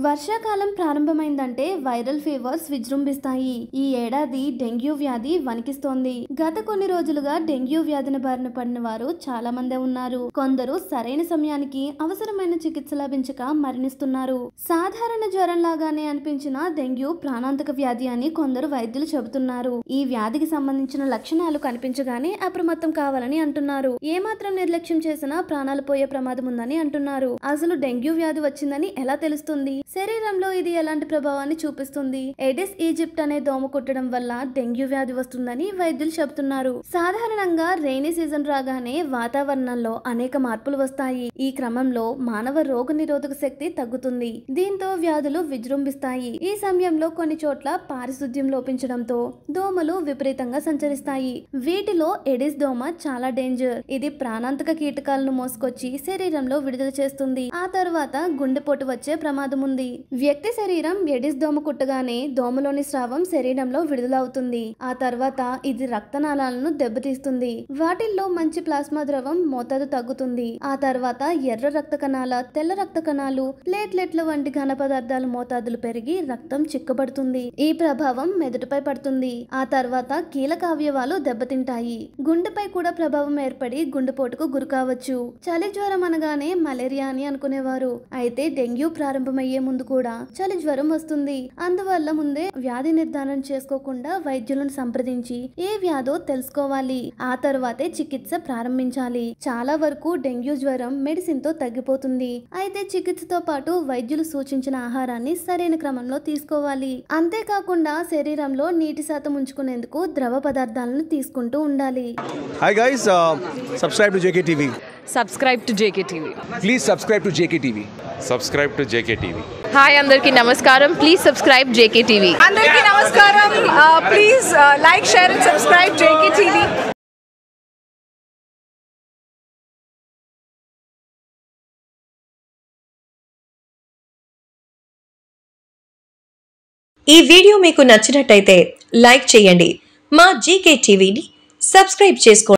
వర్షాకాలం ప్రారంభమైందంటే viral fevers విజృంభిస్తాయి ఈ ఏడాది డెంగ్యూ వ్యాధి వణికిస్తోంది గత కొన్ని రోజులుగా డెంగ్యూ వ్యాధిని బారిన పడిన వారు చాలా మందే ఉన్నారు కొందరు సరైన సమయానికి అవసరమైన చికిత్స లభించక మరణిస్తున్నారు సాధారణ జ్వరం లాగానే అనిపించిన డెంగ్యూ ప్రాణాంతక వ్యాధి అని కొందరు వైద్యులు చెబుతున్నారు ఈ వ్యాధికి సంబంధించిన లక్షణాలు కనిపించగానే అప్రమత్తం కావాలని అంటున్నారు ఏమాత్రం నిర్లక్ష్యం చేసినా ప్రాణాలు పోయే ప్రమాదం ఉందని అంటున్నారు అసలు డెంగ్యూ వ్యాధి వచ్చిందని ఎలా తెలుస్తుంది శరీరంలో ఇది ఎలాంటి ప్రభావాన్ని చూపిస్తుంది ఎడిస్ ఈజిప్ట్ అనే దోమ కుట్టడం వల్ల డెంగ్యూ వ్యాధి వస్తుందని వైద్యులు చెబుతున్నారు సాధారణంగా రైనీ సీజన్ రాగానే వాతావరణంలో అనేక మార్పులు వస్తాయి ఈ క్రమంలో మానవ రోగ నిరోధక శక్తి తగ్గుతుంది దీంతో వ్యాధులు విజృంభిస్తాయి ఈ సమయంలో కొన్ని చోట్ల పారిశుద్ధ్యం లోపించడంతో దోమలు విపరీతంగా సంచరిస్తాయి వీటిలో ఎడిస్ దోమ చాలా డేంజర్ ఇది ప్రాణాంతక కీటకాలను మోసుకొచ్చి శరీరంలో విడుదల చేస్తుంది ఆ తర్వాత గుండెపోటు వచ్చే ప్రమాదం ఉంది వ్యక్తి శరీరం ఎడిస్ దోమ కుట్టగానే దోమలోని స్రావం శరీరంలో విడుదలవుతుంది ఆ తర్వాత ఇది రక్తనాళాలను దెబ్బతీస్తుంది వాటిల్లో మంచి ప్లాస్మా ద్రవం మోతాదు తగ్గుతుంది ఆ తర్వాత ఎర్ర రక్త కణాల తెల్ల రక్త కణాలు ప్లేట్లెట్ల వంటి ఘన పదార్థాల మోతాదులు పెరిగి రక్తం చిక్కబడుతుంది ఈ ప్రభావం మెదడుపై పడుతుంది ఆ తర్వాత కీలక అవయవాలు దెబ్బతింటాయి గుండెపై కూడా ప్రభావం ఏర్పడి గుండెపోటుకు గురి కావచ్చు చలి జ్వరం అనగానే మలేరియా అని అనుకునేవారు అయితే డెంగ్యూ ప్రారంభమయ్యే ముందు కూడా చలి జ్వరం వస్తుంది అందువల్ల ముందే వ్యాధి నిర్ధారణ చేసుకోకుండా వైద్యులను సంప్రదించి ఏ వ్యాధో తెలుసుకోవాలి ఆ తర్వాతే చికిత్స ప్రారంభించాలి చాలా వరకు డెంగ్యూ జ్వరం మెడిసిన్ తో తగ్గిపోతుంది అయితే చికిత్సతో పాటు వైద్యులు సూచించిన ఆహారాన్ని సరైన క్రమంలో తీసుకోవాలి అంతేకాకుండా శరీరంలో నీటి శాతం ఉంచుకునేందుకు ద్రవ పదార్థాలను తీసుకుంటూ ఉండాలి Hi guys, uh, subscribe to JKTV. Subscribe to JK TV Please subscribe to JKTV. subscribe to JKTV. Hi అందరికీ నమస్కారం ప్లీజ్ సబ్స్క్రైబ్ జేకే టీవీ అందరికీ నమస్కారం please like share and subscribe JK TV ఈ వీడియో మీకు నచ్చినట్టయితే లైక్ చేయండి మా GK టీవీని సబ్స్క్రైబ్ చేసుకోండి